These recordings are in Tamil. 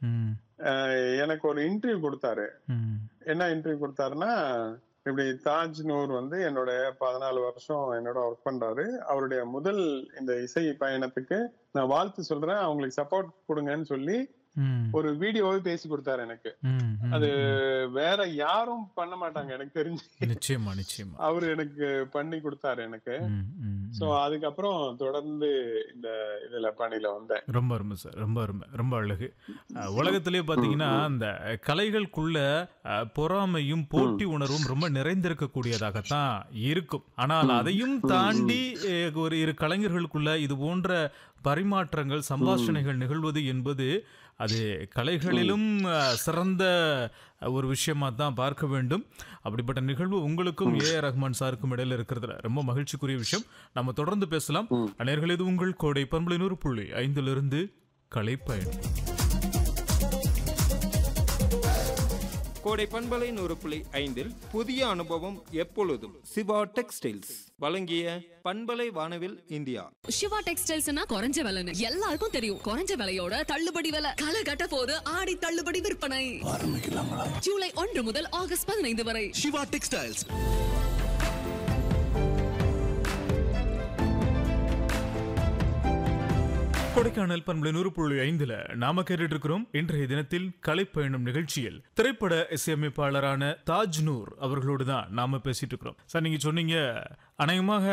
ம் அஹ் எனக்கு ஒரு இன்டர்வியூ கொடுத்தாரு ம் என்ன இன்டர்வியூ கொடுத்தாருன்னா இப்படி தாஜ் நூர் வந்து என்னோட பதினாலு வருஷம் என்னோட ஒர்க் பண்றாரு அவருடைய முதல் இந்த இசை பயணத்துக்கு நான் வாழ்த்து சொல்றேன் அவங்களுக்கு சப்போர்ட் கொடுங்கன்னு சொல்லி ம் ஒரு வீடியோவே பேசி கொடுத்தாரு எனக்கு ம், ம், அது வேற யாரும் பண்ண மாட்டாங்க எனக்கு தெரிஞ்சு நிச்சயமா நிச்சயமா அவரு எனக்கு பண்ணி கொடுத்தாரு எனக்கு ம், ம், சோ அதுக்கப்புறம் தொடர்ந்து இந்த இதுல பணியில வந்தேன் ரொம்ப அருமை சார் ரொம்ப அருமை ரொம்ப அழகு அஹ், உலகத்திலேயே பார்த்தீங்கன்னா அந்த கலைகளுக்குள்ள அஹ், பொறாமையும் போட்டி உணர்வும் ரொம்ப நிறைந்திருக்கக்கூடியதாகத்தான் இருக்கும் ஆனால் அதையும் தாண்டி அஹ், ஒரு இரு கலைஞர்களுக்குள்ள இது போன்ற பரிமாற்றங்கள் சம்பாஷணைகள் நிகழ்வது என்பது அது கலைகளிலும் அஹ், சிறந்த ஒரு விஷயமா தான் பார்க்க வேண்டும் அப்படிப்பட்ட நிகழ்வு உங்களுக்கும் ஏ ஆர் ரஹ்மான் சாருக்கும் இடையில இருக்கிறதுல ரொம்ப மகிழ்ச்சிக்குரிய விஷயம் நம்ம தொடர்ந்து பேசலாம் நேயர்களே இது உங்கள் கோடை பண்பலை நூறு புள்ளி ஐந்திலிருந்து கலைப்பயணம் கோடை பண்பலை நூறு புள்ளி ஐந்தில் புதிய அனுபவம் எப்பொழுதும் சிவா டெக்ஸ்டைல்ஸ் வழங்கிய பண்பலை வானவில் இந்தியா சிவா டெக்ஸ்டைல்ஸ்னா குறைஞ்ச விலைன்னு எல்லாருக்கும் தெரியும் குறைஞ்ச விலையோட தள்ளுபடி விலை களை கட்ட போது ஆடி தள்ளுபடி விற்பனை ஜூலை ஒன்று முதல் ஆகஸ்ட் பதினைந்து வரை Shiva Textiles. கொடைக்கானல் பண்பலை நூறு புள்ளி ஐந்துல நாம கேட்டுட்டு இருக்கிறோம் இன்றைய தினத்தில் கலைப்பயணம் நிகழ்ச்சியில் திரைப்பட இசையமைப்பாளரான தாஜ் நூர் அவர்களோடு தான் நாம பேசிட்டு இருக்கிறோம் சார் நீங்க சொன்னீங்க அநேகமாக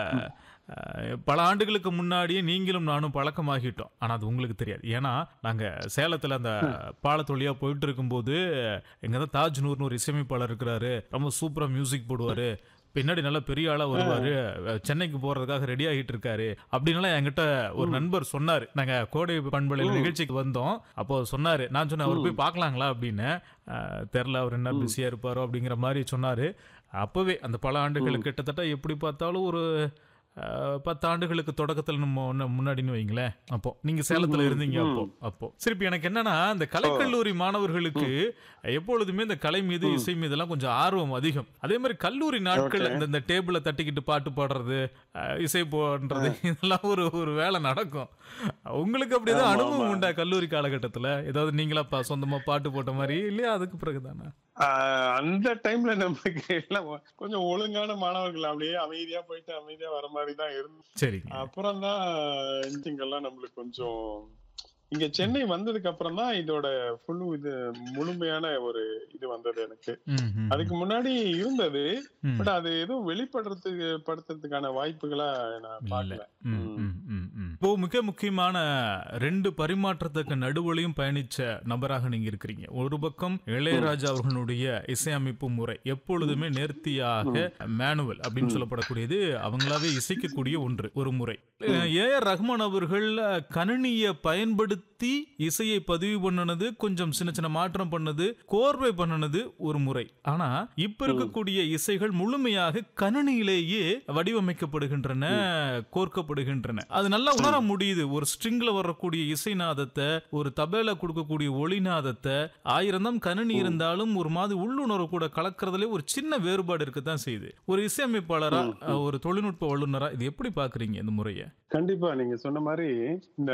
அஹ், பல ஆண்டுகளுக்கு முன்னாடியே நீங்களும் நானும் பழக்கமாகிட்டோம் ஆனா அது உங்களுக்கு தெரியாது ஏன்னா நாங்க சேலத்துல அந்த பாலத்து வழியா போயிட்டு இருக்கும்போது எங்க தான் தாஜ் நூர்னு ஒரு இசையமைப்பாளர் இருக்கிறாரு ரொம்ப சூப்பரா மியூசிக் போடுவாரு பின்னாடி நல்ல பெரிய ஆளா வருவாரு சென்னைக்கு போறதுக்காக ரெடி ஆகிட்டு இருக்காரு அப்படின்னால என்கிட்ட ஒரு நண்பர் சொன்னாரு நாங்க கோடை பண்பலையில் நிகழ்ச்சிக்கு வந்தோம் அப்போ சொன்னாரு நான் சொன்னேன் அவர் போய் பார்க்கலாங்களா அப்படின்னு அஹ், தெரில அவர் என்ன பிஸியா இருப்பாரோ அப்படிங்கிற மாதிரி சொன்னாரு அப்பவே அந்த பல ஆண்டுகள் கிட்டத்தட்ட எப்படி பார்த்தாலும் ஒரு அஹ், பத்து ஆண்டுகளுக்கு தொடக்கத்தில் நம்ம ஒண்ணு முன்னாடின்னு வைங்களேன் அப்போ நீங்க சேலத்துல இருந்தீங்க அப்போ அப்போ சரி இப்ப எனக்கு என்னன்னா இந்த கலைக்கல்லூரி மாணவர்களுக்கு எப்பொழுதுமே இந்த கலை மீது இசை மீதெல்லாம் கொஞ்சம் ஆர்வம் அதிகம் அதே மாதிரி கல்லூரி நாட்கள் இந்த இந்த டேபிள தட்டிக்கிட்டு பாட்டு பாடுறது அஹ், இசை போடுறது இதெல்லாம் ஒரு ஒரு வேலை நடக்கும் உங்களுக்கு அப்படி ஏதாவது அனுபவம் உண்டா கல்லூரி காலகட்டத்துல ஏதாவது நீங்களா பா- சொந்தமா பாட்டு போட்ட மாதிரி இல்லையா அதுக்கு பிறகுதானே ஆஹ் அந்த டைம்ல நமக்கு எல்லாம் கொஞ்சம் ஒழுங்கான மாணவர்கள் அப்படியே அமைதியா போயிட்டு அமைதியா வர மாதிரி தான் இருந்துச்சு சரிங்க அப்புறம் தான் இன்ஜிங்கெல்லாம் நம்மளுக்கு கொஞ்சம் இங்க சென்னை வந்ததுக்கு அப்புறம் தான் இதோட ஃபுல் இது முழுமையான ஒரு இது வந்தது எனக்கு ம், ம், அதுக்கு முன்னாடி இருந்தது ம். பட் அது எதுவும் வெளிப்படுறதுக்கு படுத்துறதுக்கான வாய்ப்புகளா நான் இல்ல. பார்க்கல ம், ம், ம், ம். இப்போ மிக முக்கியமான ரெண்டு பரிமாற்றத்துக்கு நடுவுலையும் பயணிச்ச நபராக நீங்க இருக்கிறீங்க ஒரு பக்கம் இளையராஜா அவர்களுடைய இசையமைப்பு முறை எப்பொழுதுமே நேர்த்தியாக மேனுவல் அப்படின்னு சொல்லப்படக்கூடியது அவங்களாவே இசைக்கக்கூடிய ஒன்று ஒரு முறை ஏ ஆர் ரஹ்மான் அவர்கள் கணினியை பயன்படுத்தி இசையை பதிவு பண்ணுனது கொஞ்சம் சின்ன சின்ன மாற்றம் பண்ணது கோர்வை பண்ணுனது ஒரு முறை ஆனா இப்ப இருக்கக்கூடிய இசைகள் முழுமையாக கணினியிலேயே வடிவமைக்கப்படுகின்றன கோர்க்கப்படுகின்றன அது நல்லா உணர முடியுது ஒரு ஸ்ட்ரிங்ல வரக்கூடிய இசைநாதத்தை ஒரு தபேல கொடுக்கக்கூடிய ஒளிநாதத்தை ஆயிரம் தான் கணினி இருந்தாலும் ஒரு மாதிரி உள்ளுணர்வு கூட கலக்கிறதுல ஒரு சின்ன வேறுபாடு இருக்கத்தான் செய்யுது ஒரு இசையமைப்பாளரா ஒரு தொழில்நுட்ப வல்லுநரா இது எப்படி பாக்குறீங்க இந்த முறையை கண்டிப்பா நீங்க சொன்ன மாதிரி இந்த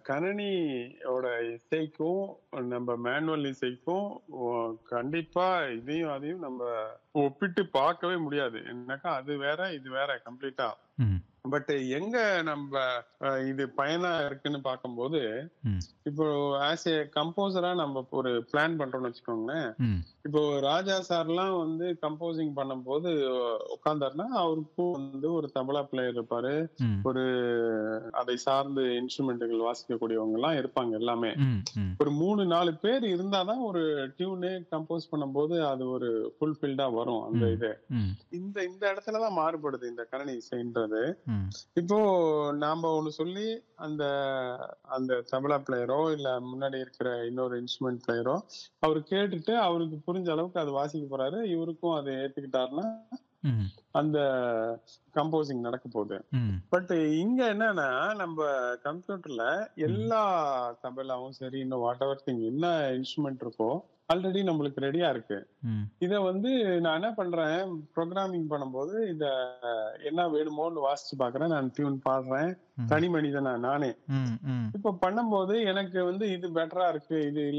கணினியோட இசைக்கும் நம்ம மேனுவல் இசைக்கும் ஓ, கண்டிப்பா இதையும் அதையும் நம்ம ஒப்பிட்டு பார்க்கவே முடியாது என்னக்கா அது வேற இது வேற கம்ப்ளீட்டா ம், பட் எங்க நம்ம அஹ், இது பயனா இருக்குன்னு பார்க்கும்போது ம், இப்போ ஆஸ் ஏ கம்போசரா நம்ம ஒரு பிளான் பண்றோம்னு வச்சுக்கோங்களேன் ம், இப்போ ராஜா சார்லாம் வந்து கம்போசிங் பண்ணும்போது உட்கார்ந்தாருன்னா அவருக்கும் வந்து ஒரு தபலா பிளேயர் இருப்பாரு ம், ஒரு அதை சார்ந்து இன்ஸ்ட்ருமெண்ட்டுகள் வாசிக்கக்கூடியவங்க எல்லாம் இருப்பாங்க எல்லாமே ம், ம், ஒரு மூணு நாலு பேர் இருந்தாதான் ஒரு டியூனே கம்போஸ் பண்ணும்போது அது ஒரு ஃபுல்ஃபில்டா வரும் அந்த ம். இது ம், இந்த இந்த இடத்துலதான் மாறுபடுது இந்த கணினி இசைன்றது ம், இப்போ நாம ஒண்ணு சொல்லி அந்த அந்த தபலா பிளேயரோ இல்ல முன்னாடி இருக்கிற இன்னொரு இன்ஸ்ட்ருமெண்ட் பிளேயரோ அவர் கேட்டுட்டு அவருக்கு புரிஞ்ச அளவுக்கு அது வாசிக்க போறாரு இவருக்கும் அதை ஏத்துக்கிட்டாருன்னா ம், அந்த கம்போசிங் நடக்க போகுது ம், பட் இங்க என்னன்னா நம்ம கம்ப்யூட்டர்ல எல்லா தபலாவும் சரி இன்னும் வாட் எவர் திங் என்ன இன்ஸ்ட்ருமெண்ட் இருக்கோ ஆல்ரெடி நம்மளுக்கு ரெடியா இருக்கு ம், இத வந்து நான் என்ன பண்றேன் ப்ரோக்ராமிங் பண்ணும்போது இத என்ன வேணுமோன்னு வாசிச்சு பாக்குறேன் நான் டியூன் பாடுறேன் ம். தனி மனிதனா நானே ம், ம். இப்ப பண்ணும்போது எனக்கு வந்து இது பெட்டரா இருக்கு இது